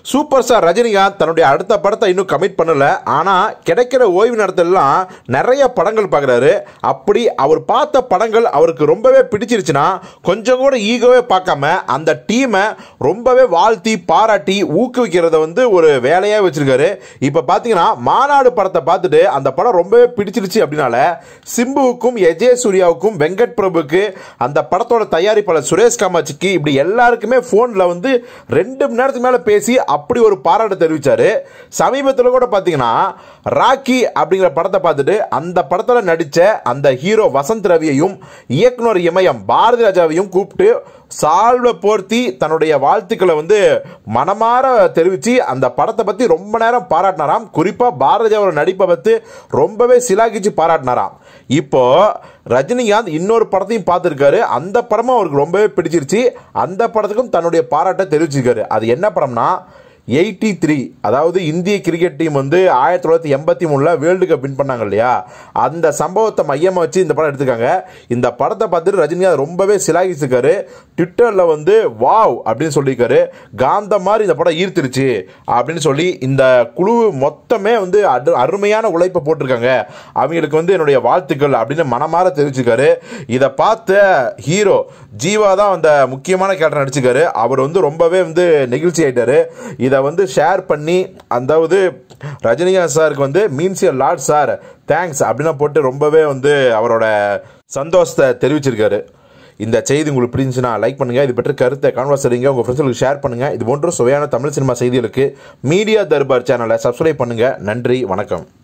super star Rajinikanth தன்னுடைய அடுத்த படத்தை இன்னும் கமிட் பண்ணல ஆனால் கிடைக்கிற ஓய்வு நேரத்திலலாம் நிறைய படங்கள் பார்க்குறாரு அப்படி அவர் பார்த்த படங்கள் அவருக்கு ரொம்பவே பிடிச்சிருச்சுன்னா கொஞ்சம் கூட ஈகோவே பார்க்காம அந்த டீமை ரொம்பவே வாழ்த்தி பாராட்டி ஊக்குவிக்கிறத வந்து ஒரு வேலையாக வச்சிருக்காரு இப்போ பார்த்தீங்கன்னா மாநாடு படத்தை பார்த்துட்டு அந்த படம் ரொம்பவே பிடிச்சிருச்சு அப்படின்னால சிம்புவுக்கும் எஜே சூர்யாவுக்கும் வெங்கட் பிரபுக்கு அந்த படத்தோட தயாரிப்பாளர் சுரேஷ் காமாட்சிக்கு இப்படி எல்லாருக்குமே ஃபோனில் வந்து ரெண்டு மணி நேரத்துக்கு மேலே பேசி அப்படி ஒரு பாராட்டு தெரிவிச்சாரு சமீபத்தில் கூட பார்த்தீங்கன்னா ராக்கி அப்படிங்கிற படத்தை பார்த்துட்டு அந்த படத்தில் நடித்த அந்த ஹீரோ வசந்த் ரவியையும் இயக்குனர் இமயம் பாரதி ராஜாவையும் கூப்பிட்டு சால்வை போர்த்தி தன்னுடைய வாழ்த்துக்களை வந்து மனமாற தெரிவித்து அந்த படத்தை பற்றி ரொம்ப நேரம் பாராட்டினாராம் குறிப்பாக பாரதியாவோட நடிப்பை பற்றி ரொம்பவே சிலாகிச்சு பாராட்டினாராம் இப்போ ரஜினிகாந்த் இன்னொரு படத்தையும் பார்த்துருக்காரு அந்த படமும் அவருக்கு ரொம்பவே பிடிச்சிருச்சு அந்த படத்துக்கும் தன்னுடைய பாராட்டை தெரிவிச்சிருக்காரு அது என்ன படம்னா எயிட்டி த்ரீ அதாவது இந்திய கிரிக்கெட் டீம் வந்து ஆயிரத்தி தொள்ளாயிரத்தி எண்பத்தி மூணில் வேர்ல்டு கப் வின் பண்ணாங்க இல்லையா அந்த சம்பவத்தை மையமாக வச்சு இந்த படம் எடுத்துக்காங்க இந்த படத்தை பார்த்துட்டு ரஜினிகாந்த் ரொம்பவே சிலாகிச்சிருக்காரு ட்விட்டரில் வந்து வாவ் அப்படின்னு சொல்லியிருக்காரு காந்த மாதிரி இந்த படம் ஈர்த்துருச்சு அப்படின்னு சொல்லி இந்த குழு மொத்தமே வந்து அடு அருமையான உழைப்பை போட்டிருக்காங்க அவங்களுக்கு வந்து என்னுடைய வாழ்த்துக்கள் அப்படின்னு மனமாற தெரிவிச்சிருக்காரு இதை பார்த்த ஹீரோ ஜீவா தான் அந்த முக்கியமான கேரக்டர் நடிச்சிருக்காரு அவர் வந்து ரொம்பவே வந்து நெகிழ்ச்சி ஆயிட்டாரு இதை வந்து ஷேர் பண்ணி அதாவது ரஜினிகாந்த் சாருக்கு வந்து மீன்ஸ் லார்ட் சார் தேங்க்ஸ் அப்படின்னு போட்டு ரொம்பவே வந்து அவரோட சந்தோஷத்தை தெரிவிச்சிருக்காரு இந்த செய்தி உங்களுக்கு பிடிச்சுன்னா லைக் பண்ணுங்க இது பற்றி கருத்தை கான்வர்ஸ் செய்யுங்க உங்க ஃப்ரெண்ட்ஸுக்கு ஷேர் பண்ணுங்க இது போன்ற சுவையான தமிழ் சினிமா செய்திகளுக்கு மீடியா தர்பார் சேனலை சப்ஸ்கிரைப் பண்ணுங்க நன்றி வணக்கம்